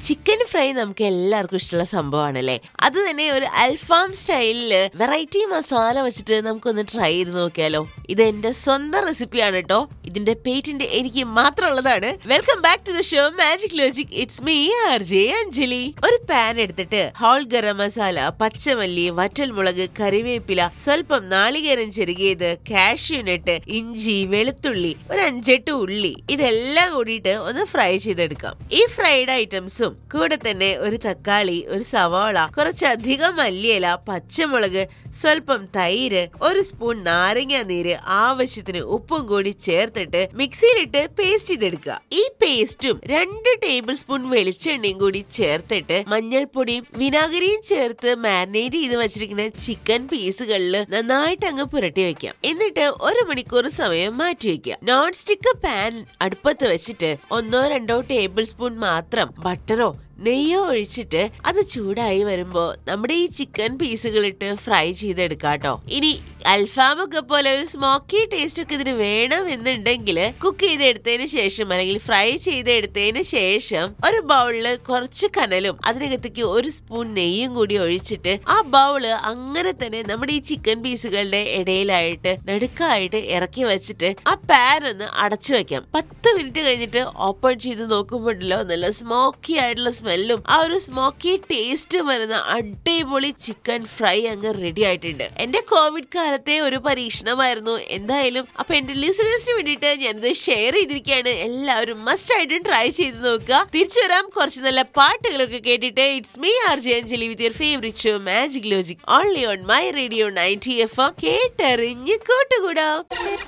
chicken fry നമുക്ക് എല്ലാവർക്കും ഇഷ്ടമുള്ള സംഭവമാണല്ലേ അത് തന്നെ ഒരു അൽഫാം സ്റ്റൈലില് വെറൈറ്റി മസാല വെച്ചിട്ട് നമുക്കൊന്ന് ട്രൈ ചെയ്ത് നോക്കിയാലോ ഇത് എന്റെ സ്വന്തം റെസിപ്പിയാണ് കേട്ടോ ഇതിന്റെ പേറ്റന്റ് എനിക്ക് മാത്രമുള്ളതാണ് welcome back to the show magic logic it's me R J Anjali ഒരു പാൻ എടുത്തിട്ട് ഹോൾ ഗരം മസാല പച്ചമല്ലി വറ്റൽമുളക് കറിവേപ്പില സ്വല്പം നാളികേരം ചെറുകിയത് കാഷ്യൂനട്ട് ഇഞ്ചി വെളുത്തുള്ളി ഒരു അഞ്ചെട്ട് ഉള്ളി ഇതെല്ലാം കൂടിയിട്ട് ഒന്ന് ഫ്രൈ ചെയ്തെടുക്കാം ഈ ഫ്രൈഡ് ഐറ്റംസും കൂടെ തന്നെ ഒരു തക്കാളി ഒരു സവാള കുറച്ചധികം മല്ലിയില പച്ചമുളക് സ്വല്പം തൈര് ഒരു സ്പൂൺ നാരങ്ങ നീര് ആവശ്യത്തിന് ഉപ്പും കൂടി ചേർത്തിട്ട് മിക്സിയിലിട്ട് പേസ്റ്റ് ചെയ്തെടുക്കുക ഈ പേസ്റ്റും രണ്ട് ടേബിൾ സ്പൂൺ വെളിച്ചെണ്ണയും കൂടി ചേർത്തിട്ട് മഞ്ഞൾപ്പൊടിയും വിനാഗിരിയും ചേർത്ത് മാരിനേറ്റ് ചെയ്ത് വെച്ചിരിക്കുന്ന ചിക്കൻ പീസുകളിൽ നന്നായിട്ട് അങ്ങ് പുരട്ടി വെക്കാം എന്നിട്ട് ഒരു മണിക്കൂർ സമയം മാറ്റി വെക്കുക നോൺ സ്റ്റിക്ക് പാൻ അടുപ്പത്ത് വെച്ചിട്ട് ഒന്നോ രണ്ടോ ടേബിൾ സ്പൂൺ മാത്രം ബട്ടറോ നെയ്യോ ഒഴിച്ചിട്ട് അത് ചൂടായി വരുമ്പോ നമ്മുടെ ഈ ചിക്കൻ പീസുകൾ ഇട്ട് ഫ്രൈ ചെയ്തെടുക്കാട്ടോ ഇനി അൽഫാമൊക്കെ പോലെ ഒരു സ്മോക്കി ടേസ്റ്റ് ഒക്കെ ഇതിന് വേണം എന്നുണ്ടെങ്കിൽ കുക്ക് ചെയ്തെടുത്തതിന് ശേഷം അല്ലെങ്കിൽ ഫ്രൈ ചെയ്തെടുത്തതിന് ശേഷം ഒരു ബൗളില് കുറച്ച് കനലും അതിനകത്തേക്ക് ഒരു സ്പൂൺ നെയ്യും കൂടി ഒഴിച്ചിട്ട് ആ ബൗള് അങ്ങനെ തന്നെ നമ്മുടെ ഈ ചിക്കൻ പീസുകളുടെ ഇടയിലായിട്ട് നടുക്കായിട്ട് ഇറക്കി വെച്ചിട്ട് ആ പാൻ ഒന്ന് അടച്ചു വെക്കാം പത്ത് മിനിറ്റ് കഴിഞ്ഞിട്ട് ഓപ്പൺ ചെയ്ത് നോക്കുമ്പോഴല്ലോ നല്ല സ്മോക്കി ആയിട്ടുള്ള സ്മെല്ലും ആ ഒരു സ്മോക്കി ടേസ്റ്റ് വരുന്ന അടിപൊളി ചിക്കൻ ഫ്രൈ അങ്ങ് റെഡി ആയിട്ടുണ്ട് എന്റെ കോവിഡ് കാലത്തെ ഒരു പരീക്ഷണമായിരുന്നു എന്തായാലും അപ്പൊ എന്റെ ലിസണേഴ്സിന് വേണ്ടിയിട്ട് ഞാനിത് ഷെയർ ചെയ്തിരിക്കുകയാണ് എല്ലാവരും മസ്റ്റ് ആയിട്ടും ട്രൈ ചെയ്ത് നോക്കുക തിരിച്ചു വരാം കുറച്ച് നല്ല പാട്ടുകളൊക്കെ കേട്ടിട്ട് it's me R J Anjali with your favourite show magic logic only on my radio ninety F M കേട്ടറിഞ്ഞ് കൂട്ടുകൂടാം